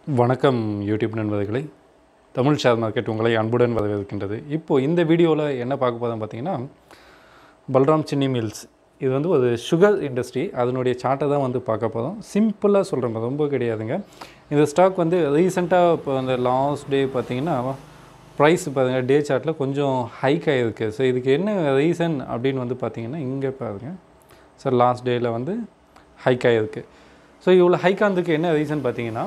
வணக்கம் யூடியூப் நண்பர்களே Tamil share market உங்களை அன்புடன் வரவேற்கின்றது இப்போது இந்த வீடியோவில் என்ன பார்க்க போதும் பார்த்தீங்கன்னா பல்ராம் சின்னி மில்ஸ் இது வந்து ஒரு சுகர் இண்டஸ்ட்ரி அதனுடைய சார்ட்டை தான் வந்து பார்க்க போதும் சிம்பிளாக சொல்கிறேன் ரொம்ப கிடையாதுங்க இந்த ஸ்டாக் வந்து ரீசெண்டாக இப்போ அந்த லாஸ்ட் டே பார்த்தீங்கன்னா ப்ரைஸ் பாருங்க டே சார்ட்டில் கொஞ்சம் ஹைக் ஆகிருக்கு ஸோ இதுக்கு என்ன ரீசன் அப்படின்னு வந்து பார்த்தீங்கன்னா இங்கே பாருங்க சார் லாஸ்ட் டேயில் வந்து ஹைக் ஆகிருக்கு ஸோ இவ்வளோ ஹைக் ஆனதுக்கு என்ன ரீசன் பார்த்தீங்கன்னா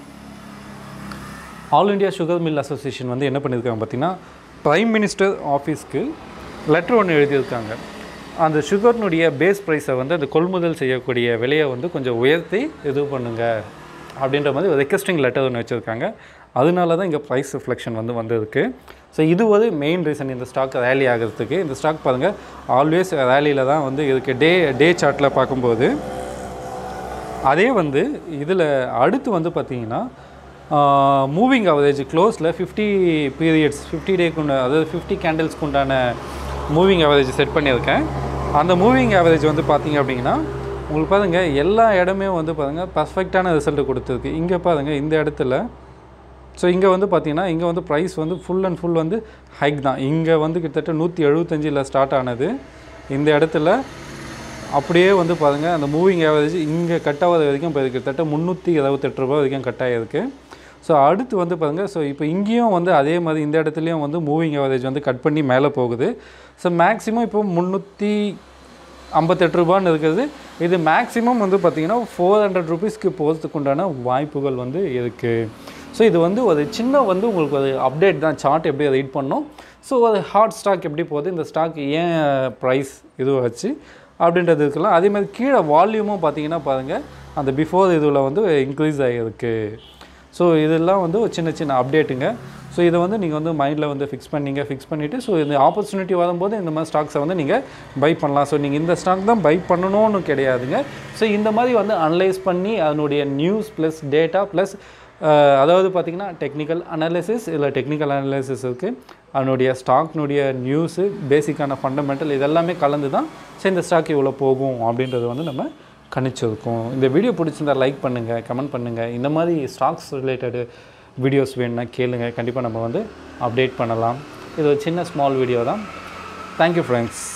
all India sugar mill association வந்து என்ன பண்ணியிருக்காங்க பார்த்தீங்கன்னா ப்ரைம் மினிஸ்டர் ஆஃபீஸ்க்கு லெட்டர் ஒன்று எழுதியிருக்காங்க அந்த சுகர்னுடைய பேஸ் ப்ரைஸை வந்து அந்த கொள்முதல் செய்யக்கூடிய விலையை வந்து கொஞ்சம் உயர்த்தி இது பண்ணுங்க அப்படின்ற மாதிரி ஒரு ரெக்வஸ்டிங் லெட்டர் ஒன்று வச்சுருக்காங்க அதனால தான் இங்கே ப்ரைஸ் ரிஃப்ளெக்ஷன் வந்து வந்திருக்கு ஸோ இது ஒரு மெயின் ரீசன் இந்த ஸ்டாக் ரேலி ஆகிறதுக்கு இந்த ஸ்டாக் பாருங்கள் ஆல்வேஸ் ரேலியில் தான் வந்து இதுக்கு டே டே சார்ட்டில் பார்க்கும்போது அதே வந்து இதில் அடுத்து வந்து பார்த்தீங்கன்னா மூவிங் அவரேஜ் க்ளோஸில் ஃபிஃப்டி பீரியட்ஸ் ஃபிஃப்டி டேக்கு அதாவது ஃபிஃப்டி கேண்டில்ஸ்க்கு உண்டான மூவிங் அவரேஜ் செட் பண்ணியிருக்கேன் அந்த மூவிங் அவரேஜ் வந்து பார்த்தீங்க அப்படின்னா உங்களுக்கு பாருங்க எல்லா இடமே வந்து பாருங்கள் பர்ஃபெக்டான ரிசல்ட் கொடுத்துருக்கு இங்கே பாருங்கள் இந்த இடத்துல ஸோ இங்கே வந்து பார்த்தீங்கன்னா இங்கே வந்து ப்ரைஸ் வந்து ஃபுல் அண்ட் ஃபுல் வந்து ஹைக் தான் இங்கே வந்து கிட்டத்தட்ட நூற்றி எழுபத்தஞ்சில் ஸ்டார்ட் ஆனது இந்த இடத்துல அப்படியே வந்து பாருங்கள் அந்த மூவிங் ஆவரேஜ் இங்கே கட் ஆகாத வரைக்கும் இப்போ கிட்டத்தட்ட முந்நூற்றி இருபத்தெட்டு ரூபா வரைக்கும் கட் ஆகிருக்கு ஸோ அடுத்து வந்து பாருங்கள் ஸோ இப்போ இங்கேயும் வந்து அதே மாதிரி இந்த இடத்துலையும் வந்து மூவிங் ஆவரேஜ் வந்து கட் பண்ணி மேலே போகுது ஸோ மேக்ஸிமம் இப்போ முந்நூற்றி ஐம்பத்தெட்டு ரூபான்னு இருக்குது இது மேக்ஸிமம் வந்து பார்த்திங்கன்னா ஃபோர் ஹண்ட்ரட் ருபீஸ்க்கு போகிறதுக்கு உண்டான வாய்ப்புகள் வந்து இருக்குது ஸோ இது வந்து ஒரு சின்ன வந்து உங்களுக்கு ஒரு அப்டேட் தான் சார்ட் எப்படி ரீட் பண்ணோம் ஸோ ஒரு ஹாட் ஸ்டாக் எப்படி போகுது இந்த ஸ்டாக் ஏன் ப்ரைஸ் இது வச்சு அப்படின்றது இருக்கலாம் அதே மாதிரி கீழே வால்யூமும் பார்த்தீங்கன்னா பாருங்கள் அந்த பிஃபோர் இதில் வந்து இன்க்ரீஸ் ஆகிருக்கு ஸோ இதெல்லாம் வந்து ஒரு சின்ன சின்ன அப்டேட்டுங்க ஸோ இதை வந்து நீங்கள் வந்து மைண்டில் வந்து ஃபிக்ஸ் பண்ணீங்க ஃபிக்ஸ் பண்ணிவிட்டு ஸோ இந்த ஆப்பர்ச்சுனிட்டி வரும்போது இந்த மாதிரி ஸ்டாக்ஸை வந்து நீங்கள் பை பண்ணலாம் ஸோ நீங்கள் இந்த ஸ்டாக் தான் பை பண்ணணும்னு கிடையாதுங்க ஸோ இந்த மாதிரி வந்து அனலைஸ் பண்ணி அதனுடைய நியூஸ் ப்ளஸ் டேட்டா ப்ளஸ் அதாவது பார்த்திங்கன்னா டெக்னிக்கல் அனாலிசிஸ் இல்லை டெக்னிக்கல் அனாலிசிஸ் இருக்குது அதனுடைய ஸ்டாக்னுடைய நியூஸு பேசிக்கான ஃபண்டமெண்டல் இதெல்லாமே கலந்து தான் சரி இந்த ஸ்டாக் இவ்வளோ போகும் அப்படின்றது வந்து நம்ம கணிச்சிருக்கோம் இந்த வீடியோ பிடிச்சிருந்தா லைக் பண்ணுங்கள் கமெண்ட் பண்ணுங்கள் இந்த மாதிரி ஸ்டாக்ஸ் ரிலேட்டடு வீடியோஸ் வேணும்னா கேளுங்க கண்டிப்பாக நம்ம வந்து அப்டேட் பண்ணலாம் இது ஒரு சின்ன ஸ்மால் வீடியோ தான் தேங்க்யூ ஃப்ரெண்ட்ஸ்